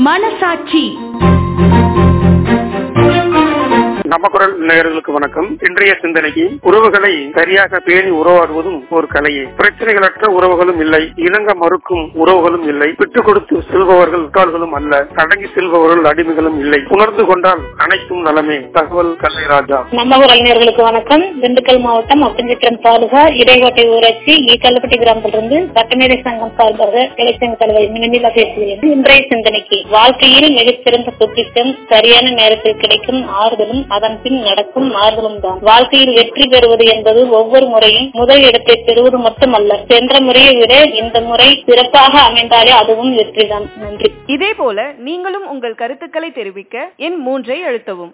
மனசாட்சி நம்ம குரல் நேயர்களுக்கு வணக்கம் இன்றைய சிந்தனைக்கு உறவுகளை சரியாக பேணி உறவாடுவதும் ஒரு கலையே பிரச்சனைகளற்ற உறவுகளும் இல்லை இணங்க மறுக்கும் உறவுகளும் இல்லை விட்டுக் கொடுத்து செல்பவர்கள் முட்டாள்களும் அல்ல அடங்கி செல்பவர்கள் அடிமைகளும் இல்லை உணர்ந்து கொண்டால் அனைத்தும் நலமே தகவல் கல்லை ராஜா நம்ம உறவினர்களுக்கு வணக்கம் திண்டுக்கல் மாவட்டம் ஒப்பஞ்சித்திரம் தாலுகா இடைக்கோட்டை ஊராட்சி ஈக்கல்பட்டி கிராமத்திலிருந்து சட்டமேதை சங்கம் சார்பாக இலட்சங்க தலைவர் மினிலா பேசுகிறேன் இன்றைய சிந்தனைக்கு வாழ்க்கையில் மிகச்சிறந்த பொக்கிஷம் சரியான நேரத்தில் கிடைக்கும் ஆறுதலும் அதன் பின் நடக்கும் மாறுதலும் தான் வாழ்க்கையில் வெற்றி பெறுவது என்பது ஒவ்வொரு முறையும் முதல் இடத்தை பெறுவது மட்டுமல்ல சென்ற முறையை விட இந்த முறை சிறப்பாக அமைந்தாலே அதுவும் வெற்றிதான் நன்றி இதே போல நீங்களும் உங்கள் கருத்துக்களை தெரிவிக்க எண் மூன்றை அழுத்தவும்